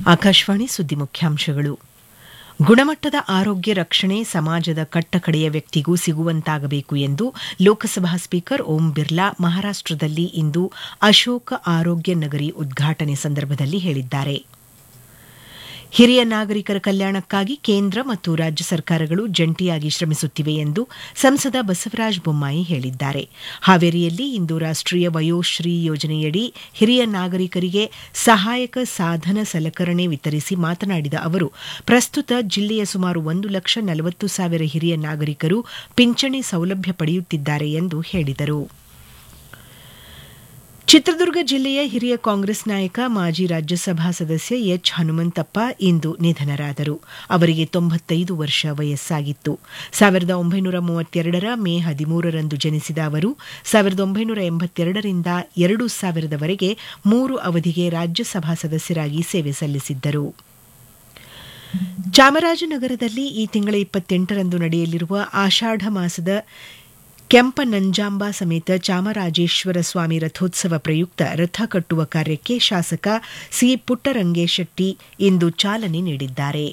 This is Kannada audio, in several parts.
ಆಕಾಶವಾಣಿ ಸುದ್ದಿ ಮುಖ್ಯಾಂಶಗಳು ಗುಣಮಟ್ಟದ ಆರೋಗ್ಯ ರಕ್ಷಣೆ ಸಮಾಜದ ಕಟ್ಟಕಡೆಯ ವ್ಯಕ್ತಿಗೂ ಸಿಗುವಂತಾಗಬೇಕು ಎಂದು ಲೋಕಸಭಾ ಸ್ಪೀಕರ್ ಓಂ ಬಿರ್ಲಾ ಮಹಾರಾಷ್ಟದಲ್ಲಿ ಇಂದು ಅಶೋಕ ಆರೋಗ್ಯ ನಗರಿ ಉದ್ಘಾಟನೆ ಸಂದರ್ಭದಲ್ಲಿ ಹೇಳಿದ್ದಾರೆ ಹಿರಿಯ ನಾಗರಿಕರ ಕಲ್ಯಾಣಕ್ಕಾಗಿ ಕೇಂದ್ರ ಮತ್ತು ರಾಜ್ಯ ಸರ್ಕಾರಗಳು ಜಂಟಿಯಾಗಿ ಶ್ರಮಿಸುತ್ತಿವೆ ಎಂದು ಸಂಸದ ಬಸವರಾಜ ಬೊಮ್ಮಾಯಿ ಹೇಳಿದ್ದಾರೆ ಹಾವೇರಿಯಲ್ಲಿ ಇಂದು ರಾಷ್ಟೀಯ ವಯೋಶ್ರೀ ಯೋಜನೆಯಡಿ ಹಿರಿಯ ನಾಗರಿಕರಿಗೆ ಸಹಾಯಕ ಸಾಧನ ಸಲಕರಣೆ ವಿತರಿಸಿ ಮಾತನಾಡಿದ ಅವರು ಪ್ರಸ್ತುತ ಜಿಲ್ಲೆಯ ಸುಮಾರು ಒಂದು ಲಕ್ಷ ನಲವತ್ತು ಸಾವಿರ ಹಿರಿಯ ನಾಗರಿಕರು ಪಿಂಚಣಿ ಸೌಲಭ್ಯ ಪಡೆಯುತ್ತಿದ್ದಾರೆ ಎಂದು ಹೇಳಿದರು ಚಿತ್ರದುರ್ಗ ಜಿಲ್ಲೆಯ ಹಿರಿಯ ಕಾಂಗ್ರೆಸ್ ನಾಯಕ ಮಾಜಿ ರಾಜ್ಯಸಭಾ ಸದಸ್ಯ ಎಚ್ ಹನುಮಂತಪ್ಪ ಇಂದು ನಿಧನರಾದರು ಅವರಿಗೆ ತೊಂಬತ್ತೈದು ವರ್ಷ ವಯಸ್ಸಾಗಿತ್ತು ಸಾವಿರದ ಒಂಬೈನೂರ ಮೂವತ್ತೆರಡರ ಮೇ ಹದಿಮೂರರಂದು ಜನಿಸಿದ ಅವರು ಸಾವಿರದ ಒಂಬೈನೂರ ಎಂಬತ್ತೆರಡರಿಂದ ಎರಡು ಸಾವಿರದವರೆಗೆ ಮೂರು ಅವಧಿಗೆ ರಾಜ್ಯಸಭಾ ಸದಸ್ಯರಾಗಿ ಸೇವೆ ಸಲ್ಲಿಸಿದ್ದರು ಚಾಮರಾಜನಗರದಲ್ಲಿ ಈ ತಿಂಗಳ ಇಪ್ಪತ್ತೆಂಟರಂದು ನಡೆಯಲಿರುವ ಆಷಾಢ ಮಾಸದ ಕೆಂಪ ನಂಜಾಂಬ ಸಮೇತ ಚಾಮರಾಜೇಶ್ವರ ಸ್ವಾಮಿ ರಥೋತ್ಸವ ಪ್ರಯುಕ್ತ ರಥ ಕಟ್ಟುವ ಕಾರ್ಯಕ್ಕೆ ಶಾಸಕ ಸಿ ಪುಟ್ಟರಂಗೇಶೆಟ್ಟಿ ಇಂದು ಚಾಲನೆ ನೀಡಿದ್ದಾರೆ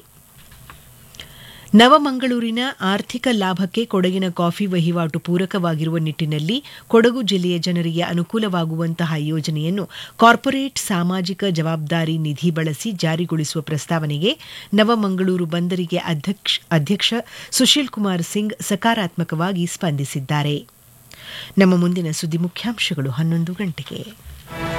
ನವಮಂಗಳೂರಿನ ಆರ್ಥಿಕ ಲಾಭಕ್ಕೆ ಕೊಡಗಿನ ಕಾಫಿ ವಹಿವಾಟು ಪೂರಕವಾಗಿರುವ ನಿಟ್ಟಿನಲ್ಲಿ ಕೊಡಗು ಜಿಲ್ಲೆಯ ಜನರಿಗೆ ಅನುಕೂಲವಾಗುವಂತಹ ಯೋಜನೆಯನ್ನು ಕಾರ್ಪೊರೇಟ್ ಸಾಮಾಜಿಕ ಜವಾಬ್ದಾರಿ ನಿಧಿ ಬಳಸಿ ಜಾರಿಗೊಳಿಸುವ ಪ್ರಸ್ತಾವನೆಗೆ ನವಮಂಗಳೂರು ಬಂದರಿಗೆ ಅಧ್ಯಕ್ಷ ಸುಶೀಲ್ ಕುಮಾರ್ ಸಿಂಗ್ ಸಕಾರಾತ್ಮಕವಾಗಿ ಸ್ಪಂದಿಸಿದ್ದಾರೆ ನಮ್ಮ ಮುಂದಿನ ಸುದ್ದಿ ಮುಖ್ಯಾಂಶಗಳು ಹನ್ನೊಂದು ಗಂಟೆಗೆ